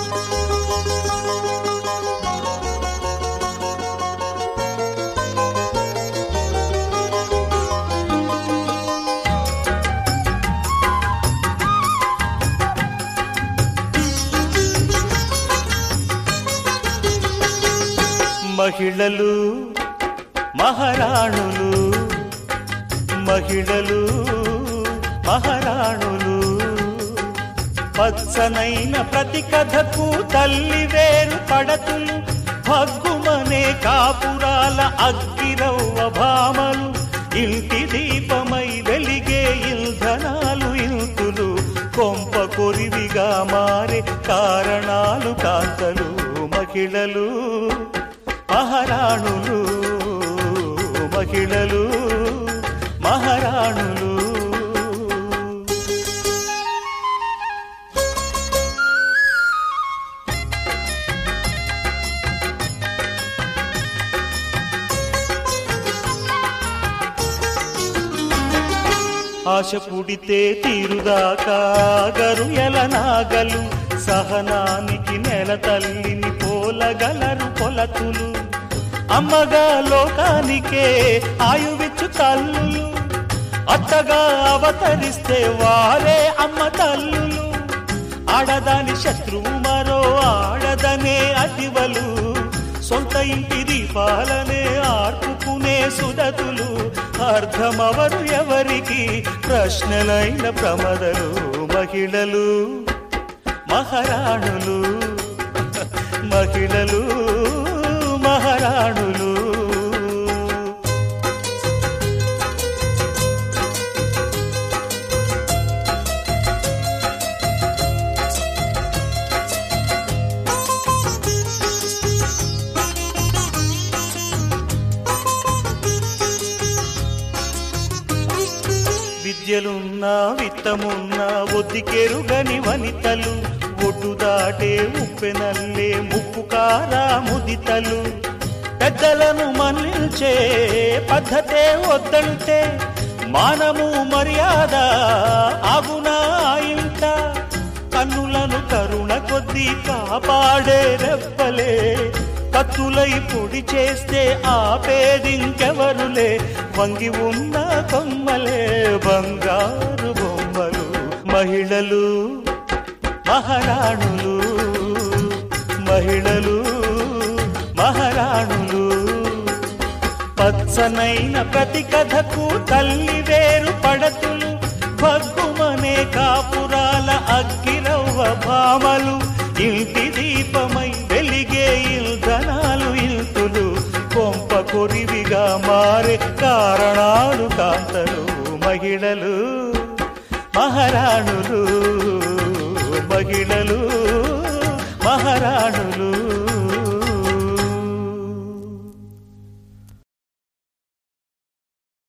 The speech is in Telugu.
మహిళలు మహారాణులు మహిళలు మహారాణులు పచ్చనైన ప్రతి కథకు తల్లి వేరు పడతులు భగ్గుమనే కాపురాల అగ్గిరవ్వ భామలు ఇంటి దీపమై వెలిగే ఇంధనాలు ఇంతులు కొంప కొరివిగా మారే కారణాలు కాంతలు మహిళలు మహారాణులు మహిళలు మహారాణులు ఆశ పుడితే తీరుదాకా గరుయల నాగలు సహనానికి నెల తల్లిని పోలగలరు కొలతులు అమ్మగా లోకానికే ఆయువిచ్చు తల్లులు అత్తగా అవతరిస్తే వారే అమ్మ తల్లులు ఆడదాని శత్రువు మరో ఆడదనే అతివలు సొంత ఇంటి దీపాలనే ఆర్పుకునే సుదతులు అర్థమవరు ఎవరికి ప్రశ్నలైన ప్రమదలు మహిళలు మహారాణులు మహిళలు మహారాణులు విద్యలున్నా విత్తమున్నా ఒద్దికెరుగని వనితలు ఒడ్డు దాటే ఉప్పెనల్లే ముప్పు కారా ముదితలు పెద్దలను మన్నించే పద్ధతే వద్దంటే మానము మర్యాద ఆగునా ఇంట కన్నులను కరుణ కొద్దీ కాపాడే రెప్పలే కత్తులై పొడి చేస్తే ఆపేదింకెవరులే వంగి ఉన్న కొమ్మలే బంగారు బొమ్మలు మహిళలు మహారాణులు మహిళలు మహారాణులు పచ్చనైన ప్రతి కథకు తల్లి వేరు పడతులు భగ్గుమనే కాపురాల అగ్గిరవ్వ భామలు ఇంటి దీపమై వెలిగే ఇల్ధనాలు ఇల్తులు కొంప కొరివిగా మారే కారణాలు కాంతలు మహిళలు మహారాణులు మహిళలు మహారాణులు